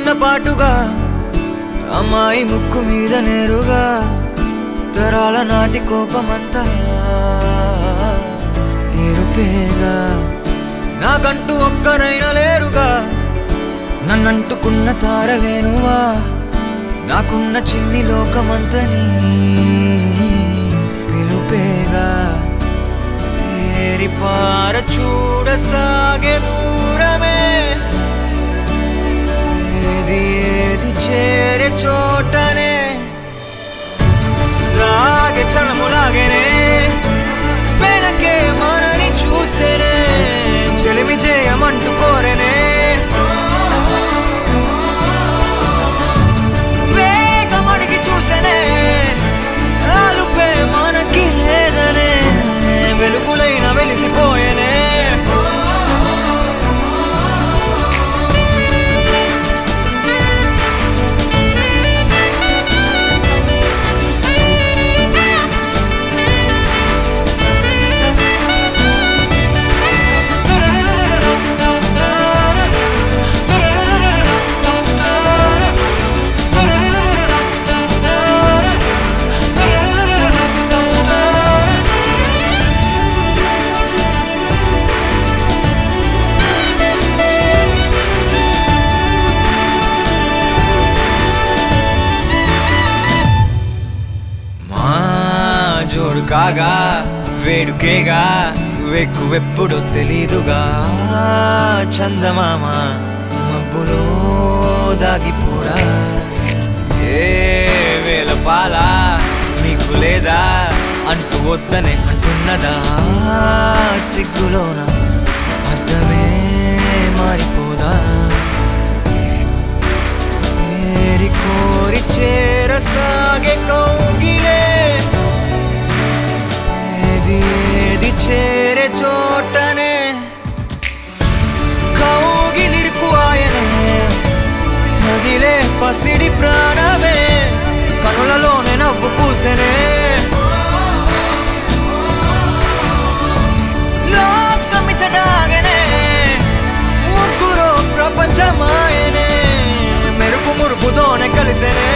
చిన్నపాటుగా అమ్మాయి ముక్కు మీద నేరుగా తరాల నాటి కోపమంతా ఏరుపేగా నాకంటూ ఒక్కరైనా లేరుగా నన్నంటుకున్న తారవేనువా నాకున్న చిన్ని లోకమంతని పిలుపేగా తేరిపార చూడసాగే దూరమే ఏది ఏది చేరే చోటనే సాగే క్షణములాగేనే వెనకే మనని చూసేనే చెలిమి చేయమంటూ కోరేనే వేగమడిగి చూసేనే ఆలుపే మనకి లేదనే వెలుగులైన వెలిసిపోయేనే మా జోడు కాగా వేడుకేగా వెక్కువెప్పుడు తెలీదుగా చందమామ మబ్బులో దాగిపోరా ఏ వేల పాల మీకు లేదా అంటూ వద్దనే అంటున్నదా సిగ్గులోన అర్థమే మారిపోదా ఏరి కోరి చేరసాగే కౌగిలే ఏది ఏది చేరే చోటనే కౌగిలిరుకు ఆయనే తగిలే పసిడి ప్రాణమే కనులలోనే నవ్వు పూసెనే లోకమిచడాగనే ముగ్గురు ప్రపంచమాయనే మెరుపు మురుపుతోనే కలిసెనే